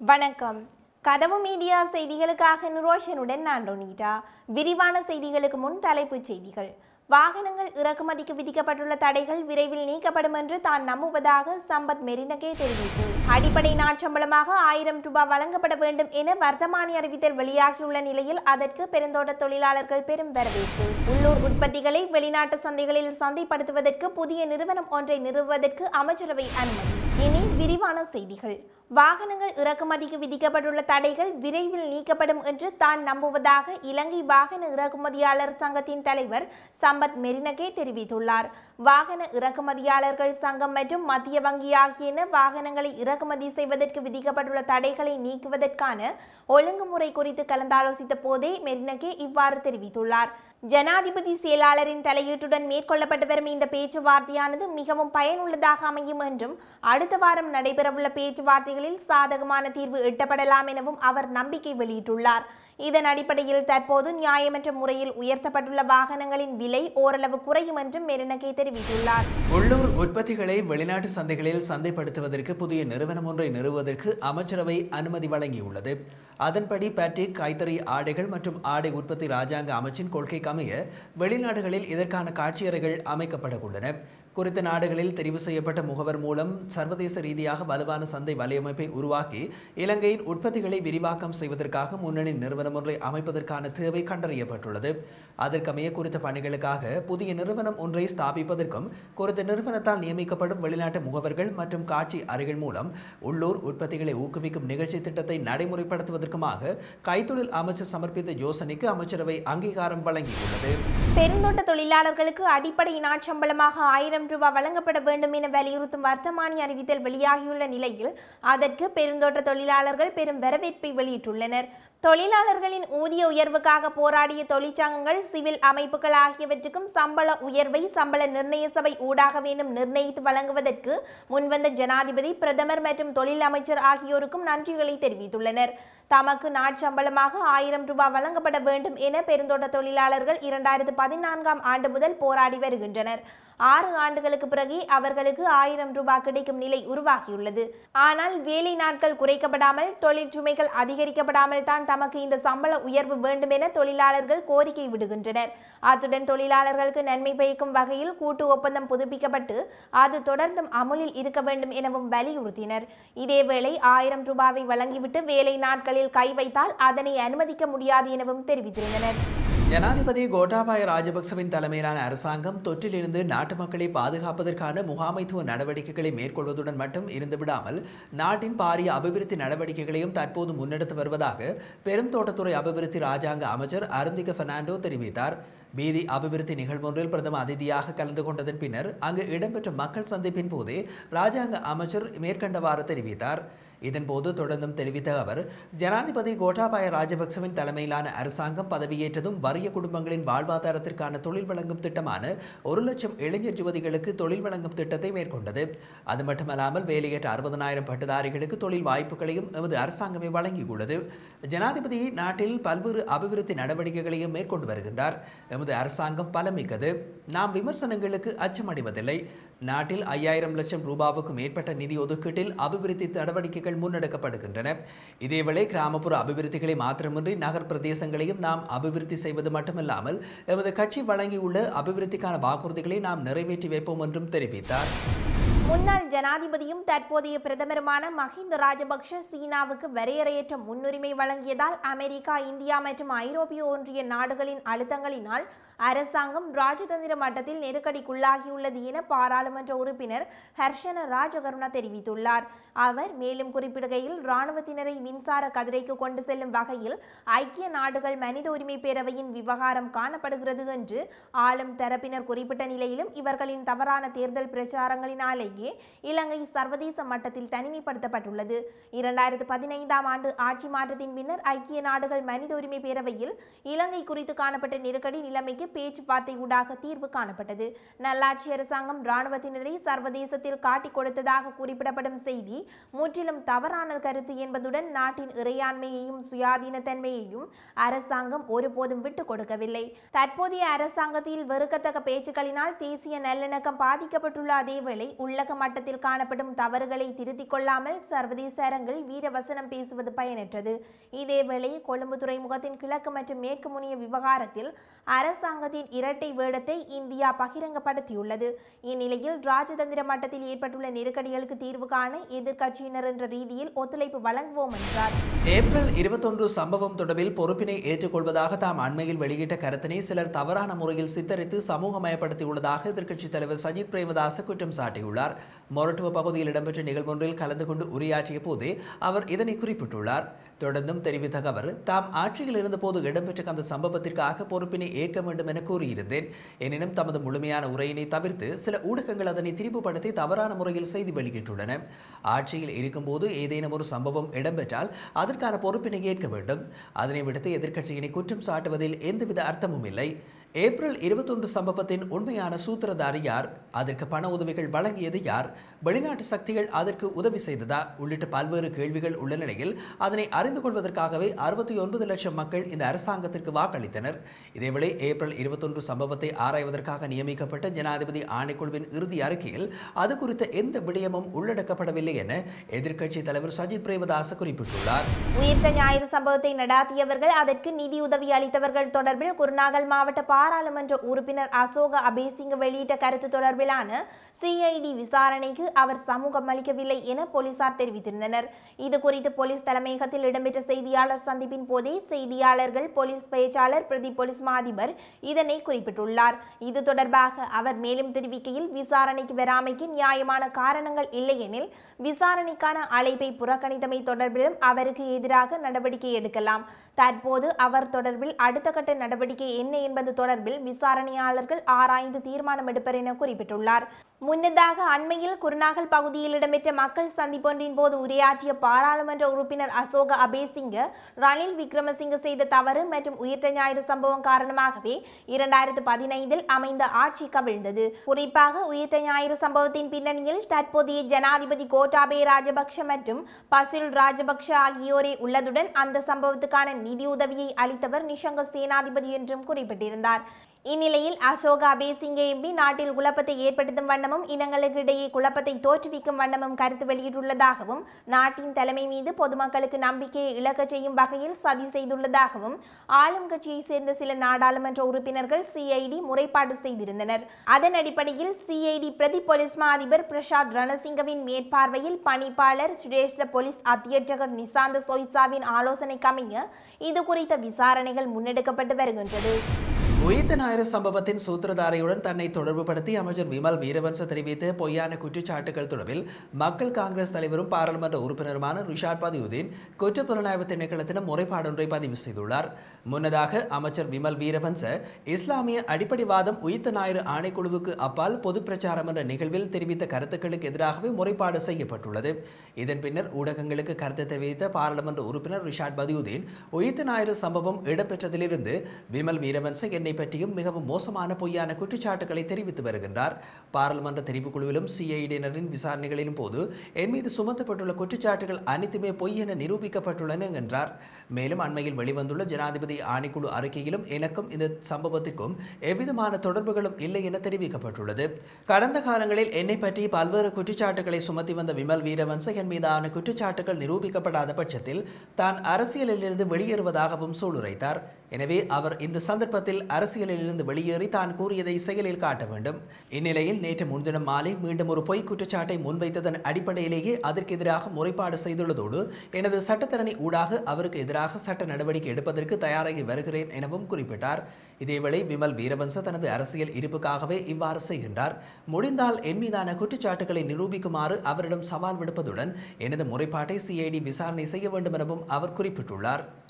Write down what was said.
வணக்கம் கதவு மீடியா செய்திகளுக்காக நிரோஷனுடன் நான் ரொனிதா விரிவான செய்திகளுக்கு முன் தலைப்புச் செய்திகள் வாகனங்கள் இறக்குமதிக்கு விதிக்கப்பட்டுள்ள தடைகள் விரைவில் நீக்கப்படும் என்று தான் நம்புவதாக சம்பத் மெரினகே தெரிவித்து அடிப்படை நாட்சம்பளமாக ஆயிரம் ரூபாய் வழங்கப்பட வேண்டும் என வர்த்தமானி அறிவித்தல் வெளியாகியுள்ள நிலையில் அதற்கு பெருந்தோட்ட தொழிலாளர்கள் பெரும் வரவேற்பு உள்ளூர் உற்பத்திகளை வெளிநாட்டு சந்தைகளில் சந்தைப்படுத்துவதற்கு புதிய நிறுவனம் ஒன்றை நிறுவுவதற்கு அமைச்சரவை அனுமதி இனி விரிவான செய்திகள் வாகனங்கள் இறக்குமதிக்கு விதிக்கப்பட்டுள்ள தடைகள் விரைவில் நீக்கப்படும் என்று தான் நம்புவதாக இலங்கை வாகன இறக்குமதியாளர் சங்கத்தின் தலைவர் சம்பத் மெரினகே தெரிவித்துள்ளார் வாகன இறக்குமதியாளர்கள் சங்கம் மற்றும் மத்திய வங்கி ஆகியன வாகனங்களை இறக்குமதி செய்வதற்கு விதிக்கப்பட்டுள்ள தடைகளை நீக்குவதற்கான ஒழுங்குமுறை குறித்து கலந்தாலோசித்த போதே மெரினகே இவ்வாறு தெரிவித்துள்ளார் ஜனாதிபதி செயலாளரின் தலையீட்டுடன் மேற்கொள்ளப்பட்டு வரும் இந்த பேச்சுவார்த்தையானது மிகவும் பயனுள்ளதாக அமையும் என்றும் அடுத்த வாரம் நடைபெறவுள்ள பேச்சுவார்த்தைகளில் சாதகமான தீர்வு எட்டப்படலாம் எனவும் அவர் நம்பிக்கை வெளியிட்டுள்ளார் இதன் அடிப்படையில் தற்போது நியாயமற்ற முறையில் உயர்த்தப்பட்டுள்ள வாகனங்களின் விலை ஓரளவு குறையும் என்றும் மெரினகே தெரிவித்துள்ளார் உள்ளூர் உற்பத்திகளை வெளிநாட்டு சந்தைகளில் சந்தைப்படுத்துவதற்கு புதிய நிறுவனம் ஒன்றை நிறுவுவதற்கு அமைச்சரவை அனுமதி வழங்கியுள்ளது அதன்படி பேட்ரிக் கைத்தறி ஆடைகள் மற்றும் ஆடை உற்பத்தி ராஜாங்க அமைச்சின் கொள்கைக்கு அமைய வெளிநாடுகளில் இதற்கான காட்சியறைகள் அமைக்கப்பட உள்ளன குறித்த நாடுகளில் தெரிவு செய்யப்பட்ட முகவர் மூலம் சர்வதேச ரீதியாக வலுவான சந்தை வலையமைப்பை உருவாக்கி இலங்கையின் உற்பத்திகளை விரிவாக்கம் செய்வதற்காக முன்னணி நிறுவனம் ஒன்றை அமைப்பதற்கான தேவை கண்டறியப்பட்டுள்ளது அதற்கமைய குறித்த பணிகளுக்காக புதிய நிறுவனம் ஒன்றை ஸ்தாபிப்பதற்கும் குறித்த நிறுவனத்தால் நியமிக்கப்படும் வெளிநாட்டு முகவர்கள் மற்றும் காட்சி அறைகள் மூலம் உள்ளூர் உற்பத்திகளை ஊக்குவிக்கும் நிகழ்ச்சி திட்டத்தை நடைமுறைப்படுத்துவதற்குமாக கைத்தொழில் அமைச்சர் சமர்ப்பித்த யோசனைக்கு அமைச்சரவை அங்கீகாரம் வழங்கியுள்ளது பெருந்தோட்ட தொழிலாளர்களுக்கு அடிப்படை நாட்சம்பளமாக ஆயிரம் ரூபாய் வழங்கப்பட வேண்டும் என வலியுறுத்தும் வர்த்தமானி அறிவித்தல் வெளியாகியுள்ள நிலையில் அதற்கு பெருந்தோட்ட தொழிலாளர்கள் பெரும் வரவேற்பை வெளியிட்டுள்ளனர் தொழிலாளர்களின் ஊதிய உயர்வுக்காக போராடிய தொழிற்சங்கங்கள் சிவில் அமைப்புகள் ஆகியவற்றுக்கும் சம்பள உயர்வை சம்பள நிர்ணய சபை ஊடாக வேண்டும் நிர்ணயித்து வழங்குவதற்கு முன்வந்த ஜனாதிபதி பிரதமர் மற்றும் தொழில் அமைச்சர் ஆகியோருக்கும் நன்றிகளை தெரிவித்துள்ளனர் தமக்கு நாட்சம்பளமாக ஆயிரம் ரூபாய் வழங்கப்பட வேண்டும் என பெருந்தோட்ட தொழிலாளர்கள் இரண்டாயிரத்து பதினான்காம் ஆண்டு முதல் போராடி வருகின்றனர் ஆறு ஆண்டுகளுக்கு பிறகு அவர்களுக்கு ஆயிரம் ரூபாய் கிடைக்கும் நிலை உருவாகியுள்ளது ஆனால் வேலை நாட்கள் குறைக்கப்படாமல் தொழிற்சுமைகள் அதிகரிக்கப்படாமல் தான் தமக்கு இந்த சம்பள உயர்வு வேண்டும் என தொழிலாளர்கள் கோரிக்கை விடுகின்றனர் அத்துடன் தொழிலாளர்களுக்கு நன்மை பயக்கும் வகையில் கூட்டு ஒப்பந்தம் புதுப்பிக்கப்பட்டு அது தொடர்ந்தும் அமுலில் இருக்க வேண்டும் எனவும் வலியுறுத்தினர் இதேவேளை ஆயிரம் ரூபாவை வழங்கிவிட்டு வேலை நாட்களில் கை வைத்தால் அதனை அனுமதிக்க முடியாது எனவும் தெரிவித்திருந்தனர் ஜனாதிபதி கோட்டாபாய ராஜபக்சவின் தலைமையிலான அரசாங்கம் தொற்றிலிருந்து நாட்டு மக்களை பாதுகாப்பதற்கான முகாமைத்துவ நடவடிக்கைகளை மேற்கொள்வதுடன் மட்டும் இருந்து விடாமல் நாட்டின் பாரிய அபிவிருத்தி நடவடிக்கைகளையும் தற்போது முன்னெடுத்து வருவதாக பெரும் தோட்டத்துறை அபிவிருத்தி ராஜாங்க அமைச்சர் அருந்திக பெர்னாண்டோ தெரிவித்தார் வீதி அபிவிருத்தி நிகழ்வொன்றில் பிரதம அதிதியாக கலந்து கொண்டதன் பின்னர் அங்கு இடம்பெற்ற மக்கள் சந்திப்பின் போதே ராஜாங்க அமைச்சர் மேற்கண்டவாறு தெரிவித்தார் இதன்போது தொடர்ந்தும் தெரிவித்த அவர் ஜனாதிபதி கோட்டாபாய ராஜபக்சவின் தலைமையிலான அரசாங்கம் பதவியேற்றதும் வறிய குடும்பங்களின் வாழ்வாதாரத்திற்கான தொழில் வழங்கும் திட்டமான ஒரு லட்சம் இளைஞர் யுவதிகளுக்கு தொழில் வழங்கும் திட்டத்தை மேற்கொண்டது அது மட்டுமல்லாமல் வேலையற்ற அறுபதனாயிரம் பட்டதாரிகளுக்கு தொழில் வாய்ப்புகளையும் எமது அரசாங்கமே வழங்கியுள்ளது ஜனாதிபதி நாட்டில் பல்வேறு அபிவிருத்தி நடவடிக்கைகளையும் மேற்கொண்டு வருகின்றார் எமது அரசாங்கம் பலமிக்கது நாம் விமர்சனங்களுக்கு அச்சமடைவதில்லை நாட்டில் ஐயாயிரம் லட்சம் ரூபாவுக்கு மேற்பட்ட நிதி ஒதுக்கீட்டில் அபிவிருத்தி நடவடிக்கைகள் முன்னெடுக்கப்படுகின்றன இதேவேளை கிராமப்புற அபிவிருத்திகளை மாத்திரமின்றி நகர் பிரதேசங்களையும் நாம் அபிவிருத்தி செய்வது மட்டுமல்லாமல் எமது கட்சி வழங்கியுள்ள அபிவிருத்திக்கான வாக்குறுதிகளை நாம் நிறைவேற்றி வைப்போம் என்றும் தெரிவித்தார் முன்னாள் ஜனாதிபதியும் தற்போதைய பிரதமருமான மஹிந்த ராஜபக்ஷ சீனாவுக்கு வரையறையற்ற முன்னுரிமை வழங்கியதால் அமெரிக்கா இந்தியா மற்றும் ஐரோப்பிய ஒன்றிய நாடுகளின் அழுத்தங்களினால் அரசாங்கம் ராஜதந்திர மட்டத்தில் நெருக்கடிக்குள்ளாகியுள்ளது என பாராளுமன்ற உறுப்பினர் ஹர்ஷன ராஜகருணா தெரிவித்துள்ளார் அவர் மேலும் குறிப்பிடுகையில் இராணுவத்தினரை மின்சார கதிரைக்கு கொண்டு செல்லும் வகையில் ஐக்கிய நாடுகள் மனித உரிமை பேரவையின் விவகாரம் காணப்படுகிறது என்று ஆளும் தரப்பினர் குறிப்பிட்ட நிலையிலும் இவர்களின் தவறான தேர்தல் பிரச்சாரங்களினாலேயே இலங்கை சர்வதேச மட்டத்தில் தனிமைப்படுத்தப்பட்டுள்ளது இரண்டாயிரத்து பதினைந்தாம் ஆண்டு ஆட்சி மாற்றத்தின் பின்னர் ஐக்கிய நாடுகள் மனித உரிமை பேரவையில் இலங்கை குறித்து காணப்பட்ட நெருக்கடி நிலைமைக்கு பிரச்சினைக்கு பேச்சுவார்த்தை ஊடாக தீர்வு காணப்பட்டது நல்லாட்சி அரசாங்கம் இராணுவத்தினரை சர்வதேசத்தில் காட்டிக் கொடுத்ததாக குறிப்பிடப்படும் செய்தி முற்றிலும் தவறான கருத்து என்பதுடன் நாட்டின் இறையாண்மையையும் சுயாதீனத்தன்மையையும் அரசாங்கம் ஒருபோதும் விட்டுக் கொடுக்கவில்லை தற்போதைய அரசாங்கத்தில் வெறுக்கத்தக்க பேச்சுக்களினால் தேசிய நல்லிணக்கம் பாதிக்கப்பட்டுள்ள அதேவேளை உள்ளக மட்டத்தில் காணப்படும் தவறுகளை திருத்திக் கொள்ளாமல் சர்வதேச அரங்கில் வீரவசனம் பேசுவது பயனற்றது இதேவேளை கொழும்பு துறைமுகத்தின் கிழக்கு மற்றும் மேற்கு முனைய விவகாரத்தில் அரசாங்கத்தின் இரட்டை வேடத்தை இந்தியா பகிரங்கப்படுத்தியுள்ளது இந்நிலையில் ராஜதந்திர மட்டத்தில் ஏற்பட்டுள்ள நெருக்கடிகளுக்கு தீர்வு காண எதிர்க்கட்சியினர் என்ற ரீதியில் ஒத்துழைப்பு வழங்குவோம் என்றார் ஏப்ரல் இருபத்தொன்று சம்பவம் தொடர்பில் பொறுப்பினை ஏற்றுக்கொள்வதாக தாம் அண்மையில் வெளியிட்ட கருத்தினை சிலர் தவறான முறையில் சித்தரித்து சமூகமயப்படுத்தியுள்ளதாக எதிர்க்கட்சித் தலைவர் சஜித் பிரேமதாச குற்றம் சாட்டியுள்ளார் மொரட்டுவ பகுதியில் இடம்பெற்ற நிகழ்வொன்றில் கலந்து கொண்டு உரையாற்றிய போதே அவர் இதனை குறிப்பிட்டுள்ளார் தொடர்ந்தும் தெரிவித்த அவர் தாம் ஆட்சியில் இருந்தபோது இடம்பெற்ற அந்த சம்பவத்திற்காக பொறுப்பினை ஏற்க வேண்டும் என கூறியிருந்தேன் எனினும் தமது முழுமையான உரையினை தவிர்த்து சில ஊடகங்கள் அதனை திரிவுபடுத்தி தவறான முறையில் செய்தி வெளியிட்டுள்ளன ஆட்சியில் இருக்கும்போது ஏதேனும் ஒரு சம்பவம் இடம்பெற்றால் அதற்கான பொறுப்பினை ஏற்க வேண்டும் அதனை விடுத்து எதிர்க்கட்சியினை குற்றம் சாட்டுவதில் எந்தவித அர்த்தமும் இல்லை ஏப்ரல் இருபத்தொன்று சம்பவத்தின் உண்மையான சூத்திரதாரி யார் அதற்கு பண உதவிகள் வழங்கியது யார் வெளிநாட்டு சக்திகள் அதற்கு உதவி செய்ததா உள்ளிட்ட பல்வேறு கேள்விகள் உள்ள நிலையில் அதனை அறிந்து கொள்வதற்காகவே அறுபத்தி ஒன்பது லட்சம் மக்கள் இந்த அரசாங்கத்திற்கு வாக்களித்தனர் இதேவேளை ஏப்ரல் இருபத்தொன்று சம்பவத்தை ஆராய்வதற்காக நியமிக்கப்பட்ட ஜனாதிபதி ஆணைக்குழுவின் இறுதி அறிக்கையில் அது குறித்த எந்த விடயமும் உள்ளடக்கப்படவில்லை என எதிர்க்கட்சி தலைவர் சஜித் பிரேமதாச குறிப்பிட்டுள்ளார் உயிர்த்த ஞாயிறு சம்பவத்தை நடாத்தியவர்கள் அதற்கு நிதியுதவி அளித்தவர்கள் தொடர்பில் குருநாகல் மாவட்ட பாராளுமன்ற உறுப்பினர் அசோக அபேசிங்க வெளியிட்ட கருத்து தொடர்பிலான சிஐடி விசாரணைக்கு அவர் சமூகம் அளிக்கவில்லை என போலீசார் தெரிவித்திருந்தனர் இது குறித்து போலீஸ் தலைமையகத்தில் இடம்பெற்ற செய்தியாளர் சந்திப்பின் போதே செய்தியாளர்கள் போலீஸ் பேச்சாளர் பிரதி போலீஸ் மா அதிபர் இதனை குறிப்பிட்டுள்ளார் இது தொடர்பாக அவர் மேலும் தெரிவிக்கையில் விசாரணைக்கு வராமைக்கு நியாயமான காரணங்கள் இல்லையெனில் விசாரணைக்கான அழைப்பை புறக்கணித்தமை தொடர்பிலும் அவருக்கு எதிராக நடவடிக்கை எடுக்கலாம் தற்போது அவர் தொடர்பில் அடுத்த கட்ட நடவடிக்கை என்ன என்பது தொடர்பில் விசாரணையாளர்கள் ஆராய்ந்து தீர்மானம் எடுப்பர் என குறிப்பிட்டுள்ளார் முன்னதாக அண்மையில் குருநாகல் பகுதியில் இடம்பெற்ற மக்கள் சந்திப்பொன்றின் போது உரையாற்றிய பாராளுமன்ற உறுப்பினர் அசோக அபேசிங்க ரணில் விக்ரமசிங்க செய்த தவறு மற்றும் உயிர்த்த ஞாயிறு சம்பவம் காரணமாகவே இரண்டாயிரத்து பதினைந்தில் அமைந்த ஆட்சி கவிழ்ந்தது குறிப்பாக உயிர்த்த ஞாயிறு சம்பவத்தின் பின்னணியில் தற்போதைய ஜனாதிபதி கோட்டாபய ராஜபக்ஷ மற்றும் பசில் ராஜபக்ஷ ஆகியோரே உள்ளதுடன் அந்த சம்பவத்துக்கான நிதியுதவியை அளித்தவர் நிஷங்க சேனாதிபதி என்றும் குறிப்பிட்டிருந்தார் இந்நிலையில் அசோக அபேசிங்க எம்பி நாட்டில் குழப்பத்தை ஏற்படுத்தும் வண்ணமும் இனங்களுக்கு இடையே குழப்பத்தை தோற்றுவிக்கும் வண்ணமும் கருத்து வெளியிட்டுள்ளதாகவும் நாட்டின் தலைமை மீது பொதுமக்களுக்கு நம்பிக்கையை இழக்கச் செய்யும் வகையில் சதி செய்துள்ளதாகவும் ஆளும் கட்சியை சேர்ந்த சில நாடாளுமன்ற உறுப்பினர்கள் சிஐடி முறைப்பாடு செய்திருந்தனர் அதன் அடிப்படையில் சிஐடி பிரதி போலீஸ் மா அதிபர் பிரசாத் ரணசிங்கவின் மேற்பார்வையில் பணிப்பாளர் சிரேஷ்ட போலீஸ் அத்தியட்சகர் நிசாந்த சொய்சாவின் ஆலோசனைக்கமைய இது குறித்த விசாரணைகள் முன்னெடுக்கப்பட்டு வருகின்றது உயிர்த்த ஞாயிறு சம்பவத்தின் சூத்திரதாரியுடன் தன்னை தொடர்புபடுத்தி அமைச்சர் விமல் வீரவன்ச தெரிவித்த பொய்யான குற்றச்சாட்டுகள் தொடர்பில் மக்கள் காங்கிரஸ் தலைவரும் பாராளுமன்ற உறுப்பினருமான ரிஷாட் பதியுதீன் குற்றப்புலனாய்வு திணைக்களத்திடம் முறைப்பாடொன்றை பதிவு செய்துள்ளார் முன்னதாக அமைச்சர் விமல் வீரவன்ச இஸ்லாமிய அடிப்படைவாதம் உயிர்த்த ஞாயிறு ஆணைக்குழுவுக்கு அப்பால் பொது பிரச்சாரம் என்ற நிகழ்வில் தெரிவித்த கருத்துக்களுக்கு எதிராகவே முறைப்பாடு செய்யப்பட்டுள்ளது இதன் பின்னர் ஊடகங்களுக்கு கருத்து தெரிவித்த பாராளுமன்ற உறுப்பினர் ரிஷாட் பதியுதீன் உயிர்த்த ஞாயிறு சம்பவம் இடம்பெற்றதிலிருந்து விமல் வீரவன்ச என்னை பற்றியும் மிகவும் மோசமான பொய்யான குற்றச்சாட்டுகளை தெரிவித்து வருகின்றார் பாராளுமன்ற தெரிவுக்குழுவிலும் சிஐடியினரின் விசாரணைகளின் போது என் மீது சுமத்தப்பட்டுள்ள குற்றச்சாட்டுகள் அனைத்துமே பொய் என நிரூபிக்கப்பட்டுள்ளன என்றார் மேலும் அண்மையில் வெளிவந்துள்ள ஜனாதிபதி ஆணைக்குழு அறிக்கையிலும் எனக்கும் இந்த சம்பவத்திற்கும் எவ்விதமான தொடர்புகளும் இல்லை என தெரிவிக்கப்பட்டுள்ளது கடந்த காலங்களில் என்னை பற்றி பல்வேறு குற்றச்சாட்டுகளை சுமத்தி வந்த விமல் வீரவன்ச என் மீதான குற்றச்சாட்டுகள் நிரூபிக்கப்படாத பட்சத்தில் தான் அரசியலிலிருந்து வெளியேறுவதாகவும் சூளுரைத்தார் எனவே அவர் இந்த சந்தர்ப்பத்தில் அரசியலில் இருந்து வெளியேறி தான் கூறியதை செயலில் காட்ட வேண்டும் இந்நிலையில் நேற்று முன்தினம் மாலை மீண்டும் ஒரு பொய் குற்றச்சாட்டை முன்வைத்ததன் அடிப்படையிலேயே அதற்கு எதிராக முறைப்பாடு செய்துள்ளதோடு எனது சட்டத்தரணி ஊடாக அவருக்கு எதிராக சட்ட நடவடிக்கை எடுப்பதற்கு தயாராகி வருகிறேன் எனவும் குறிப்பிட்டார் இதேவேளை விமல் வீரவன்ச தனது அரசியல் இருப்புக்காகவே இவ்வாறு செய்கின்றார் முடிந்தால் என் மீதான குற்றச்சாட்டுகளை நிரூபிக்குமாறு அவரிடம் சவால் விடுப்பதுடன் எனது முறைப்பாட்டை சிஐடி விசாரணை செய்ய வேண்டும் எனவும் அவர் குறிப்பிட்டுள்ளார்